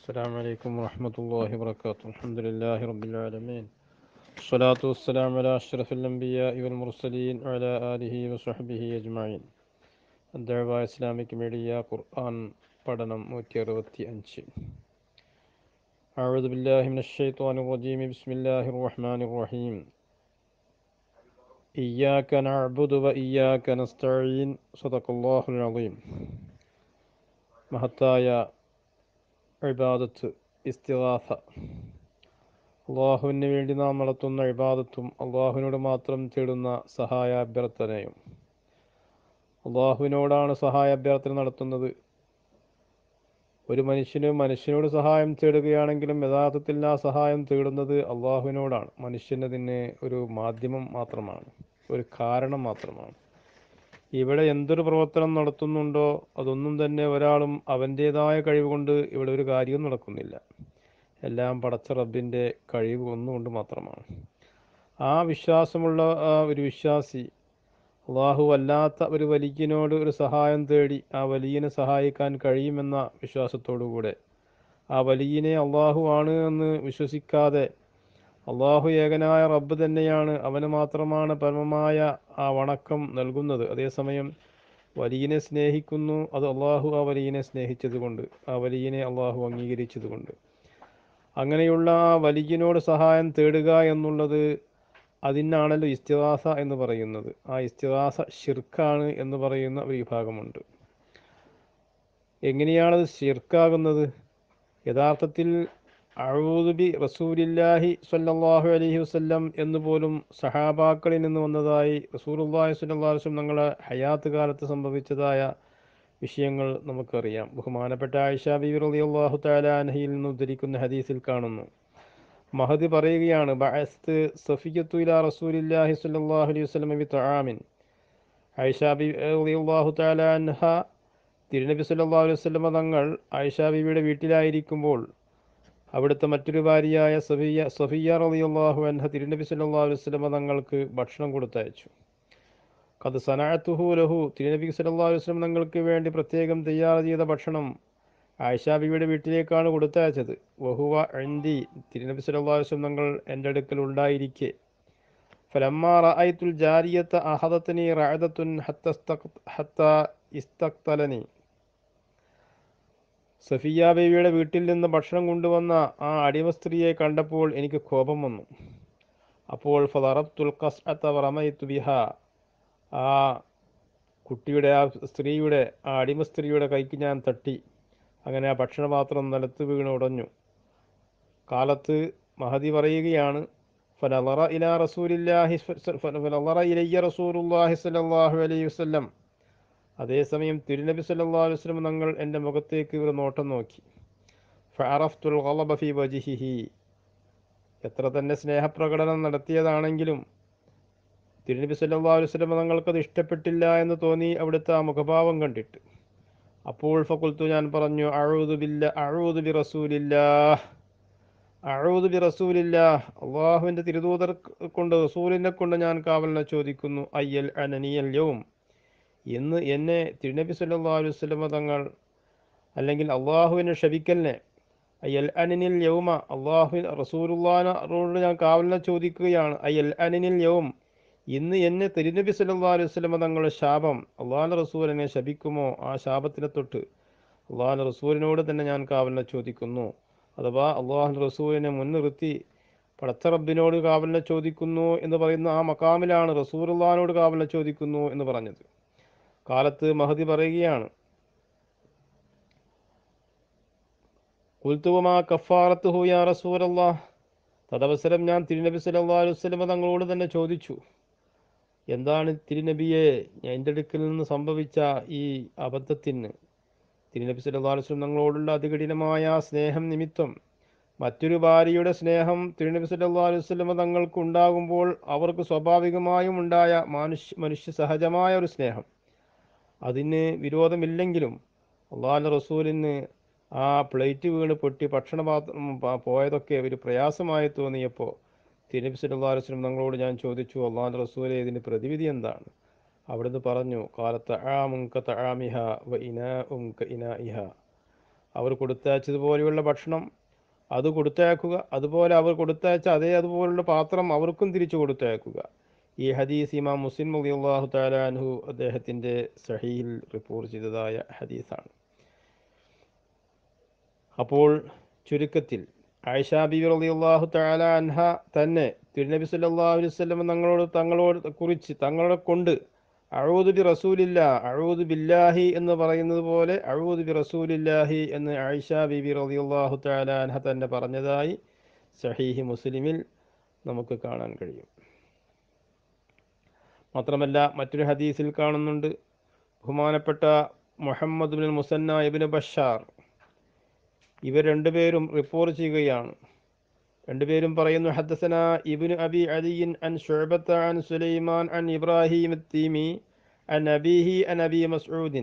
السلام عليكم ورحمة الله وبركاته الحمد لله رب العالمين الصلاة والسلام على أشرف الأنبياء والمرسلين وعلى آله وصحبه أجمعين الدعوة إسلامك ميديا قرآن പഠനം നൂറ്റി അറുപത്തി അഞ്ച് أعوذ بالله من الشيطان الرجيم بسم الله الرحمن الرحيم إياك نعبد وإياك نستعين صدق الله العظيم മഹത്തായ ഇബാദത്ത് ഇസ്തിഗാഫ അള്ളാഹുവിന് വേണ്ടി നാം നടത്തുന്ന ഇബാദത്തും അള്ളാഹുവിനോട് മാത്രം തേടുന്ന സഹായ അഭ്യർത്ഥനയും അള്ളാഹുവിനോടാണ് സഹായ അഭ്യർത്ഥന നടത്തുന്നത് ഒരു മനുഷ്യന് മനുഷ്യനോട് സഹായം തേടുകയാണെങ്കിലും യഥാർത്ഥത്തിൽ ആ സഹായം തേടുന്നത് അള്ളാഹുവിനോടാണ് മനുഷ്യനതിന് ഒരു മാധ്യമം മാത്രമാണ് ഒരു കാരണം മാത്രമാണ് ഇവിടെ എന്തൊരു പ്രവർത്തനം നടത്തുന്നുണ്ടോ അതൊന്നും തന്നെ ഒരാളും അവൻ്റേതായ കഴിവ് കൊണ്ട് ഇവിടെ ഒരു കാര്യവും നടക്കുന്നില്ല എല്ലാം പടച്ച റബ്ബിൻ്റെ കഴിവ് ഒന്നുകൊണ്ട് മാത്രമാണ് ആ വിശ്വാസമുള്ള ആ ഒരു വിശ്വാസി അള്ളാഹു അല്ലാത്ത ഒരു വലിയനോട് ഒരു സഹായം തേടി ആ വലിയനെ സഹായിക്കാൻ കഴിയുമെന്ന വിശ്വാസത്തോടുകൂടെ ആ വലിയനെ അള്ളാഹു ആണ് എന്ന് വിശ്വസിക്കാതെ അള്ളാഹു ഏകനായ റബ്ബ് തന്നെയാണ് അവന് മാത്രമാണ് പരമമായ ആ വണക്കം നൽകുന്നത് അതേസമയം വലിയനെ സ്നേഹിക്കുന്നു അത് അള്ളാഹു ആ വലിയനെ സ്നേഹിച്ചതുകൊണ്ട് ആ വലിയനെ അള്ളാഹു അംഗീകരിച്ചതുകൊണ്ട് അങ്ങനെയുള്ള ആ വലിയനോട് സഹായം തേടുക എന്നുള്ളത് അതിനാണല്ലോ ഇസ്തിഹാസ എന്ന് പറയുന്നത് ആ ഇസ്തിഹാസ ഷിർക്കാണ് എന്ന് പറയുന്ന ഒരു വിഭാഗമുണ്ട് എങ്ങനെയാണത് ഷിർക്കാകുന്നത് യഥാർത്ഥത്തിൽ അഴൂദുബി റസൂലില്ലാഹി സല്ലല്ലാഹു അലൈഹി വസല്ലം എന്ന് പോലും സഹാബാക്കളിൽ നിന്ന് വന്നതായി റസൂലുള്ളാഹി സ്വല്ലല്ലാഹു അലൈഹി വസല്ലം ഞങ്ങളെ ഹയാത്ത് കാലത്ത് സംഭവിച്ചതായ വിഷയങ്ങൾ നമുക്കറിയാം ബഹുമാനപ്പെട്ട ആയിഷ ബിബി റളിയല്ലാഹു തആല അൻഹയിൽ നിന്ന് ഉദ്ധരിക്കുന്ന ഹദീസിൽ കാണുന്നു മഹദി പറയുകയാണ് ബഅസ്ത് സഫിയത്തു ഇലാ റസൂലില്ലാഹി സ്വല്ലല്ലാഹു അലൈഹി വസല്ലം ബി തആമിൻ ആയിഷ ബിബി റളിയല്ലാഹു തആല അൻഹ തിരുനബി സല്ലല്ലാഹു അലൈഹി വസല്ലം തങ്ങൾ ആയിഷ ബിബിയുടെ വീട്ടിലായിരിക്കുമ്പോൾ അവിടുത്തെ മറ്റൊരു ഭാര്യയായ സഫിയ സഫിയ റളിയല്ലാഹു അൻഹ തിരുനബി സല്ലല്ലാഹു അലൈഹി വസല്ലം തങ്ങൾക്ക് ഭക്ഷണം കൊടുത്തയച്ചു കത് സനാഅത്തുഹു ലഹു തിരുനബി സല്ലല്ലാഹു അലൈഹി വസല്ലം തങ്ങൾക്ക് വേണ്ടി പ്രത്യേകം തയ്യാർ ചെയ്ത ഭക്ഷണം ആയിഷ ബിബിയുടെ വീട്ടിലേക്കാണ് കൊടുത്തയച്ചത് വഹുവ എൻഡി തിരുനബി സല്ലല്ലാഹു അലൈഹി വസല്ലം തങ്ങൾ എൻ്റെ അടുക്കൽ ഉണ്ടായിരിക്കെ ഫലമ്മ റഅയ്തുൽ ജാരിയത്ത അഹദത്തനി റഅദത്തുൻ ഹത്ത ഹത്ത ഇസ്തഖ്തലനി സഫിയ ബേബിയുടെ വീട്ടിൽ നിന്ന് ഭക്ഷണം കൊണ്ടുവന്ന ആ അടിമ സ്ത്രീയെ കണ്ടപ്പോൾ എനിക്ക് കോപം വന്നു അപ്പോൾ ഫലറബ്തുൽ ഖസ്അത്ത വറമൈതു ബിഹ ആ കുട്ടിയുടെ ആ സ്ത്രീയുടെ ആ അടിമ സ്ത്രീയുടെ കൈക്ക് ഞാൻ തട്ടി അങ്ങനെ ആ ഭക്ഷണപാത്രം നിലത്ത് വീണ് ഉടഞ്ഞു കാലത്ത് മഹദി പറയുകയാണ് ഫലറ ഇലാ റസൂലില്ലാഹി ഫലറ ഇലയ്യ റസൂലുള്ളാഹി സ്വല്ലല്ലാഹു അലൈഹി വസല്ലം അതേസമയം തിരുനബി സല്ലല്ലാഹു അലൈഹി വസല്ലം തങ്ങൾ എൻ്റെ മുഖത്തേക്ക് ഒരു നോട്ടം നോക്കി ഫഅറഫ്തുൽ ഗളബ ഫി വജ്ഹിഹി എത്ര തന്നെ സ്നേഹപ്രകടനം നടത്തിയതാണെങ്കിലും തിരുനബി സല്ലല്ലാഹു അലൈഹി വസല്ലം തങ്ങൾക്കത് ഇഷ്ടപ്പെട്ടില്ല എന്ന് തോന്നി അവിടുത്തെ ആ മുഖഭാവം കണ്ടിട്ട് അപ്പോൾ ഫക്കുൽത്തു ഞാൻ പറഞ്ഞു അഴൂദു ബില്ല അഴൂദു ബി റസൂലില്ലാഹ് അഴൂദു ബി റസൂലില്ലാഹ് അള്ളാഹുവിൻ്റെ തിരുദൂതർ കൊണ്ട് റസൂലിനെ കൊണ്ട് ഞാൻ കാവലിനെ ചോദിക്കുന്നു അയ്യൽ അനനിയൽ യൗം എന്ന് എന്നെ തിരുനബി സല്ലല്ലാഹു അലൈഹി വസല്ലം തങ്ങൾ അല്ലെങ്കിൽ അള്ളാഹുവിനെ ക്ഷപിക്കലിനെ അയ്യൽ അനിനിൽ യൗമ അള്ളാഹു റസൂലുള്ളാഹിനോട് ഞാൻ കാവലിനെ ചോദിക്കുകയാണ് അയ്യൽ അനിനിൽ യൗം ഇന്ന് എന്നെ തിരുനബി സല്ലല്ലാഹു അലൈഹി വസല്ലം തങ്ങളുടെ ശാപം അള്ളാഹു റസൂൽ എന്നെ ശപിക്കുമോ ആ ശാപത്തിനെ തൊട്ട് അള്ളാഹു റസൂലിനോട് തന്നെ ഞാൻ കാവലിനെ ചോദിക്കുന്നു അഥവാ അള്ളാഹു റസൂലിനെ മുൻനിർത്തി പടച്ച റബ്ബിനോട് കാവലിനെ ചോദിക്കുന്നു എന്ന് പറയുന്ന ആ മക്കാമിലാണ് റസൂലുള്ളാഹിനോട് കാവലിനെ ചോദിക്കുന്നു എന്ന് പറഞ്ഞത് കാലത്ത് മഹദി പറയുകയാണ് കുൽത്തുവമാ കഫാറത്ത് ഹു യാ റസൂലല്ലാ തദവസരം ഞാൻ തിരുനബി സല്ലല്ലാഹു അലൈഹി വസല്ലം തങ്ങളോട് തന്നെ ചോദിച്ചു എന്താണ് തിരുനബിയെ എൻ്റെ അടുക്കൽ നിന്ന് സംഭവിച്ച ഈ അബദ്ധത്തിന് തിരുനബി സല്ലല്ലാഹു അലൈഹി വസല്ലം തങ്ങളോടുള്ള അതികഠിനമായ സ്നേഹം നിമിത്തം മറ്റൊരു ഭാര്യയുടെ സ്നേഹം തിരുനബി സല്ലല്ലാഹു അലൈഹി വസല്ലം തങ്ങൾക്ക് ഉണ്ടാകുമ്പോൾ അവർക്ക് സ്വാഭാവികമായും ഉണ്ടായ മനുഷ്യ മനുഷ്യ സഹജമായ ഒരു സ്നേഹം അതിന് വിരോധമില്ലെങ്കിലും അള്ളാഹു റസൂലിന് ആ പ്ലേറ്റ് വീണ് പൊട്ടി ഭക്ഷണപാത്രം പോയതൊക്കെ ഒരു പ്രയാസമായി തോന്നിയപ്പോൾ തിരുനബി സല്ലല്ലാഹു അലൈഹി വസല്ലം തങ്ങളോട് ഞാൻ ചോദിച്ചു അള്ളാഹു റസൂലെ ഇതിന് പ്രതിവിധി എന്താണ് അവിടുന്ന് പറഞ്ഞു കാലത്ത് ആമും ക തആമിഹ വ ഇനാഉം ക ഇനാഇഹ അവർ കൊടുത്തയച്ചതുപോലെയുള്ള ഭക്ഷണം അത് കൊടുത്തയക്കുക അതുപോലെ അവർ കൊടുത്തയച്ച അതേ അതുപോലുള്ള പാത്രം അവർക്കും തിരിച്ചു കൊടുത്തയക്കുക ഈ ഹദീസ് ഇമാം മുസ്ലിം അള്ളാഹു താലാൻഹു അദ്ദേഹത്തിൻ്റെ സഹീൽ റിപ്പോർട്ട് ചെയ്തതായ ഹദീസാണ് അപ്പോൾ ചുരുക്കത്തിൽ ആയിഷ ബിബി റളിയല്ലാഹു തആല അൻഹ തന്നെ തിരുനബി സല്ലല്ലാഹു അലൈഹി വസല്ലം തങ്ങളോട് തങ്ങളോട് കുറിച്ച് തങ്ങളെ കൊണ്ട് അഴൂദ് ബി റസൂലില്ല അഴൂദ് ബില്ലാഹി എന്ന് പറയുന്നത് പോലെ അഴൂദ് ബി റസൂലില്ലാഹി എന്ന് ആയിഷ ബിബി റളിയല്ലാഹു തആല അൻഹ തന്നെ പറഞ്ഞതായി സഹീഹി മുസ്ലിമിൽ നമുക്ക് കാണാൻ കഴിയും മാത്രമല്ല മറ്റൊരു ഹദീസിൽ കാണുന്നുണ്ട് ബഹുമാനപ്പെട്ട മുഹമ്മദ് ബിൻ മുസന്ന ഇബിന് ബഷാർ ഇവർ രണ്ടുപേരും റിപ്പോർട്ട് ചെയ്യുകയാണ് രണ്ടുപേരും പറയുന്നു ഹദ്ദസന ഇബ്നു അബി അലിയിൻ അൻ ഷുഅബത്ത അൻ സുലൈമാൻ അൻ ഇബ്രാഹിം തീമി അൻ അബീഹി അൻ അബി മസ്ഊദിൻ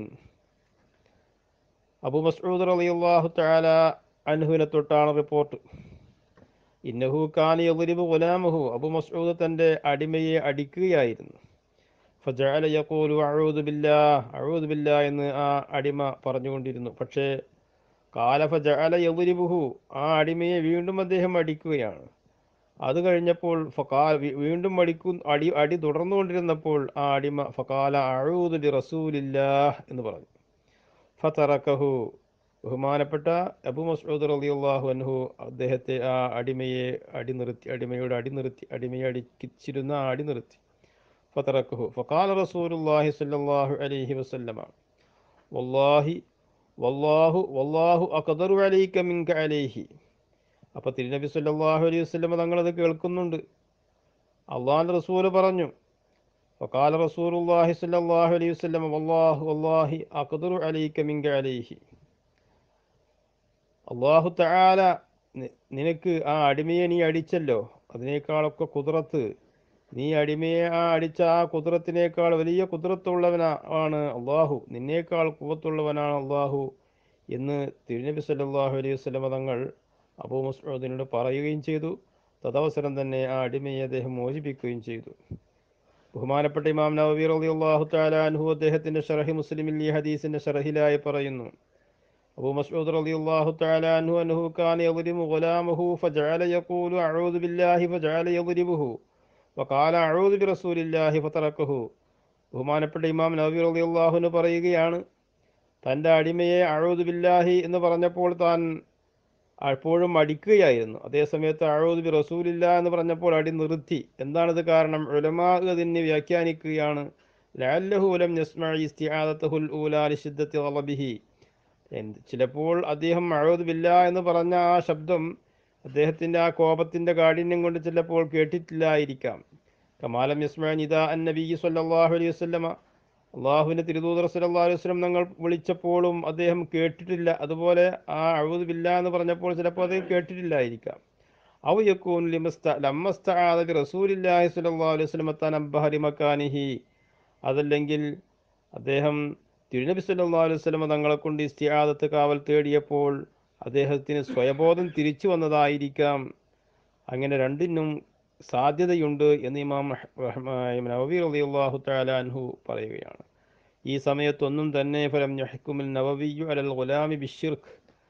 അബു മസ്ഊദ് റളിയല്ലാഹു തആല അൻഹുവിനെ തൊട്ടാണ് റിപ്പോർട്ട് ഇന്നഹു കാന യദ്രിബു ഗുലാമഹു അബു മസ്ഊദ് തൻ്റെ അടിമയെ അടിക്കുകയായിരുന്നു ഫജഅല യഖൂലു അഊദു ബില്ലാഹ് അഊദു ബില്ലാഹ് എന്ന് ആ അടിമ പറഞ്ഞുകൊണ്ടിരുന്നു പക്ഷേ കാലഫ ജഅല യദ്രിബുഹു ആ അടിമയെ വീണ്ടും അദ്ദേഹം അടിക്കുകയാണ് അത് കഴിഞ്ഞപ്പോൾ ഫകാ വീ- വീണ്ടും അടിക്കു അടി അടി തുടർന്നുകൊണ്ടിരുന്നപ്പോൾ ആ അടിമ ഫകാല അഊദു ബി റസൂലില്ലാഹ് എന്ന് പറഞ്ഞു ഫതറക്കഹു ബഹുമാനപ്പെട്ട അബു മസ്ഊദ് റളിയല്ലാഹു അൻഹു അദ്ദേഹത്തെ ആ അടിമയെ അടി നിർത്തി അടിമയോട് അടി നിർത്തി അടിമയെ അടിച്ചിരുന്ന ആ അടി നിർത്തി ഫതറക്കഹു ഫകാല റസൂലുള്ളാഹി സ്വല്ലല്ലാഹു അലൈഹി വസല്ലമ വല്ലാഹി വല്ലാഹു വല്ലാഹു അഖദറു അലൈക മിൻക അലൈഹി അപ്പോൾ തിരുനബി സല്ലല്ലാഹു അലൈഹി വസല്ലമ തങ്ങളത് കേൾക്കുന്നുണ്ട് അള്ളാഹുവിൻ്റെ റസൂല് പറഞ്ഞു وقال رسول الله صلى الله عليه وسلم والله والله أقدر عليك منك عليه അള്ളാഹു തആല നി- നിനക്ക് ആ അടിമയെ നീ അടിച്ചല്ലോ അതിനേക്കാളൊക്കെ കുതിരത്ത് നീ അടിമയെ ആ അടിച്ച ആ കുതിരത്തിനേക്കാൾ വലിയ കുതിരത്തുള്ളവനാ ആണ് അള്ളാഹു നിന്നേക്കാൾ കുവത്തുള്ളവനാണ് അള്ളാഹു എന്ന് തിരുനബി സല്ലല്ലാഹു അലൈഹി വസല്ലമ തങ്ങൾ അബൂ മസ്ഊദിനോട് പറയുകയും ചെയ്തു തദവസരം തന്നെ ആ അടിമയെ അദ്ദേഹം മോചിപ്പിക്കുകയും ചെയ്തു ബഹുമാനപ്പെട്ട ഇമാം നവവി റളിയല്ലാഹു തആല അൻഹു അദ്ദേഹത്തിന്റെ ഷറഹി മുസ്ലിമിൽ ഈ ഹദീസിന്റെ ഷറഹിലായി പറയുന്നു അബൂ മസ്ഊദ് റളിയല്ലാഹു തആല അൻഹു അൻഹു കാന യദ്രിമു ഗുലാമഹു ഫജഅല യഖൂലു അഊദു ബില്ലാഹി ഫജഅല യദ്രിബുഹു വഖാല അഊദു ബിറസൂലില്ലാഹി ഫതറക്കഹു ബഹുമാനപ്പെട്ട ഇമാം നവവി റളിയല്ലാഹുവിന് പറയുകയാണ് തൻ്റെ അടിമയെ അഴൂദ് ബില്ലാഹി എന്ന് പറഞ്ഞപ്പോൾ താൻ അപ്പോഴും അടിക്കുകയായിരുന്നു അതേസമയത്ത് അഴൂദ് ബി റസൂലില്ല എന്ന് പറഞ്ഞപ്പോൾ അടി നിർത്തി എന്താണിത് കാരണം ഉലമാ അതിനെ വ്യാഖ്യാനിക്കുകയാണ് ലഅല്ലഹുലം ഇസ്തിആദത്തുൽ ഊലാ ലിശിദ്ദത്തി ഗളബിഹി എന്ത് ചിലപ്പോൾ അദ്ദേഹം അഴൂദ് ബില്ല എന്ന് പറഞ്ഞ ആ ശബ്ദം അദ്ദേഹത്തിൻ്റെ ആ കോപത്തിൻ്റെ കാഠിന്യം കൊണ്ട് ചിലപ്പോൾ കേട്ടിട്ടില്ലായിരിക്കാം കമാലം യസ്മാൻ ഇദാ അൻ നബി സല്ലല്ലാഹു അലൈഹി വസല്ലമ അള്ളാഹുവിൻ്റെ തിരുദൂതർ സല്ലല്ലാഹു അലൈഹി വസല്ലം ഞങ്ങൾ വിളിച്ചപ്പോഴും അദ്ദേഹം കേട്ടിട്ടില്ല അതുപോലെ ആ അഴുത് ബില്ല എന്ന് പറഞ്ഞപ്പോൾ ചിലപ്പോൾ അദ്ദേഹം കേട്ടിട്ടില്ലായിരിക്കാം ഔ യക്കൂൻ ലിമസ്ത ലമ്മസ്തആദ ബി റസൂലില്ലാഹി സ്വല്ലല്ലാഹു അലൈഹി വസല്ലം തനബ്ബഹ ലിമക്കാനിഹി അതല്ലെങ്കിൽ അദ്ദേഹം തിരുനബി സല്ലല്ലാഹു അലൈഹി വസല്ലം തങ്ങളെ കൊണ്ട് ഇസ്തിആദത്ത് കാവൽ തേടിയപ്പോൾ അദ്ദേഹത്തിന് സ്വയബോധം തിരിച്ചു വന്നതായിരിക്കാം അങ്ങനെ രണ്ടിനും സാധ്യതയുണ്ട് എന്ന് ഇമാം നവവി റളിയല്ലാഹു തആല അൻഹു പറയുകയാണ് ഈ സമയത്തൊന്നും തന്നെ ഫലം യഹ്കുമുൽ നവവിയു അലൽ ഗുലാമി ബിഷിർക്ക്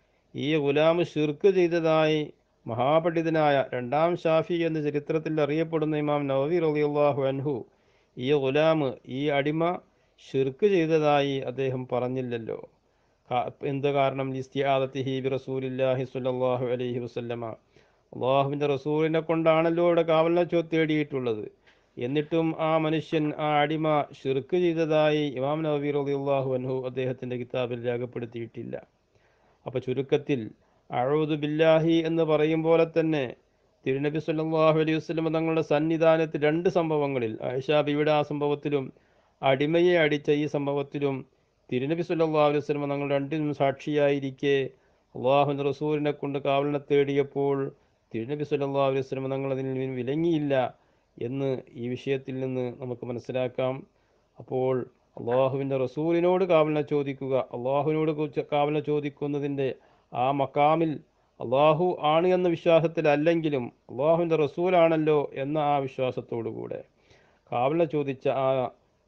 ഈ ഗുലാം ഷിർക്ക് ചെയ്തതായി മഹാപണ്ഡിതനായ രണ്ടാം ഷാഫി എന്ന ചരിത്രത്തിൽ അറിയപ്പെടുന്ന ഇമാം നവവി റളിയല്ലാഹു അൻഹു ഈ ഗുലാം ഈ അടിമ ഷിർക്ക് ചെയ്തതായി അദ്ദേഹം പറഞ്ഞില്ലല്ലോ കാ- എന്ത് കാരണം ഇസ്തിയാദത്തിഹി ബി റസൂലില്ലാഹി സ്വല്ലല്ലാഹു അലൈഹി വസല്ലമ അള്ളാഹുവിൻ്റെ റസൂലിനെ കൊണ്ടാണല്ലോ ഇവിടെ കാവലിനെ ചോ തേടിയിട്ടുള്ളത് എന്നിട്ടും ആ മനുഷ്യൻ ആ അടിമ ഷിർക്ക് ചെയ്തതായി ഇമാം നബി റളിയല്ലാഹു അൻഹു അദ്ദേഹത്തിൻ്റെ കിതാബിൽ രേഖപ്പെടുത്തിയിട്ടില്ല അപ്പോൾ ചുരുക്കത്തിൽ അഴൂദ് ബില്ലാഹി എന്ന് പറയും പോലെ തന്നെ തിരുനബി സല്ലല്ലാഹു അലൈഹി വസല്ലം തങ്ങളുടെ സന്നിധാനത്തിൽ രണ്ട് സംഭവങ്ങളിൽ ആയിഷ ബിയുടെ ആ സംഭവത്തിലും അടിമയെ അടിച്ച ഈ സംഭവത്തിലും തിരുനബി സല്ലല്ലാഹു അലൈഹി വസല്ലം തങ്ങൾ രണ്ടിനും സാക്ഷിയായിരിക്കെ അള്ളാഹുവിൻ്റെ റസൂലിനെ കൊണ്ട് കാവലിനെ തേടിയപ്പോൾ തിരുനബി സല്ലല്ലാഹു അലൈഹി വസല്ലം തങ്ങൾ അതിൽ നിന്ന് വിലങ്ങിയില്ല എന്ന് ഈ വിഷയത്തിൽ നിന്ന് നമുക്ക് മനസ്സിലാക്കാം അപ്പോൾ അള്ളാഹുവിൻ്റെ റസൂലിനോട് കാവലിനെ ചോദിക്കുക അള്ളാഹുവിനോട് കുറിച്ച് കാവലിനെ ചോദിക്കുന്നതിൻ്റെ ആ മക്കാമിൽ അള്ളാഹു ആണ് എന്ന വിശ്വാസത്തിലല്ലെങ്കിലും അള്ളാഹുവിൻ്റെ റസൂലാണല്ലോ എന്ന ആ വിശ്വാസത്തോടു കൂടെ കാവലിനെ ചോദിച്ച ആ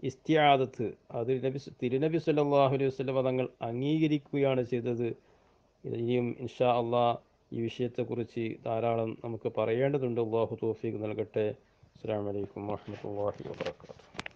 ഇസ്തിയാദത്ത് അത് നബി തിരുനബി സല്ലല്ലാഹു അലൈഹി വസല്ലം തങ്ങൾ അംഗീകരിക്കുകയാണ് ചെയ്തത് ഇത് ഇനിയും ഇൻഷാ അള്ളാ ഈ വിഷയത്തെക്കുറിച്ച് ധാരാളം നമുക്ക് പറയേണ്ടതുണ്ട് അള്ളാഹു തോഫീക്ക് നൽകട്ടെ അസ്സാം വലൈക്കും വാഹമത്തല്ലാഹി വാബർക്കാത്തു